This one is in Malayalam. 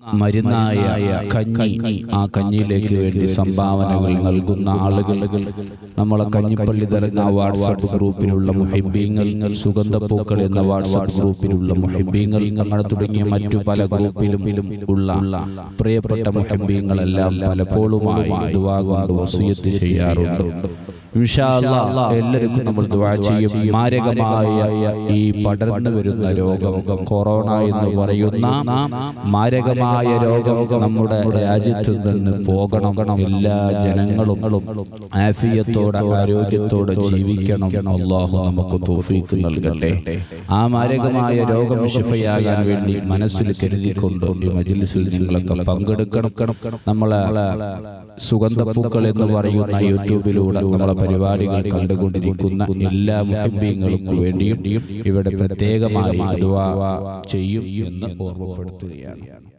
മരുന്നായ കഞ്ഞി ആ കഞ്ഞിയിലേക്ക് വേണ്ടി സംഭാവനകൾ നൽകുന്ന ആളുകൾ നമ്മളെ കഞ്ഞിപ്പള്ളി തരുന്ന വാട്സാപ്പ് ഗ്രൂപ്പിലുള്ള മുഹൈബീങ്ങൾ സുഗന്ധപ്പൂക്കൾ എന്ന വാട്സാപ്പ് ഗ്രൂപ്പിലുള്ള മുഹൈബീങ്ങൾ അങ്ങനെ തുടങ്ങിയ മറ്റു പല ഗ്രൂപ്പിലും ഉള്ള പ്രിയപ്പെട്ട മുഹൈബീങ്ങളെല്ലാം പലപ്പോഴുമായി ദുവാ കൊണ്ട് വസൂയത്ത് ചെയ്യാറുണ്ട് ഇൻഷാ അല്ലാ എല്ലാവർക്കും നമ്മൾ ദുആ ചെയ്യും മാരകമായ ഈ പടർന്നു വരുന്ന രോഗം കൊറോണ എന്ന് പറയുന്ന മാരകമായ രോഗം നമ്മുടെ രാജ്യത്ത് നിന്ന് പോകണം എല്ലാ ജനങ്ങളും ആഫിയത്തോടെ ആരോഗ്യത്തോടെ ജീവിക്കണം അള്ളാഹു നമുക്ക് തോഫീക്ക് നൽകട്ടെ ആ മാരകമായ രോഗം ശിഫയാകാൻ വേണ്ടി മനസ്സിൽ കരുതിക്കൊണ്ട് ഈ മജ്ലിസിൽ നിങ്ങളൊക്കെ പങ്കെടുക്കണം നമ്മളെ സുഗന്ധപ്പൂക്കൾ എന്ന് പറയുന്ന യൂട്യൂബിലൂടെ നമ്മളെ പരിപാടികൾ കണ്ടുകൊണ്ടിരിക്കുന്ന എല്ലാ മുഹബ്ബീങ്ങൾക്ക് വേണ്ടിയും ഇവിടെ പ്രത്യേകമായി ദുആ ചെയ്യും എന്ന് ഓർമ്മപ്പെടുത്തുകയാണ്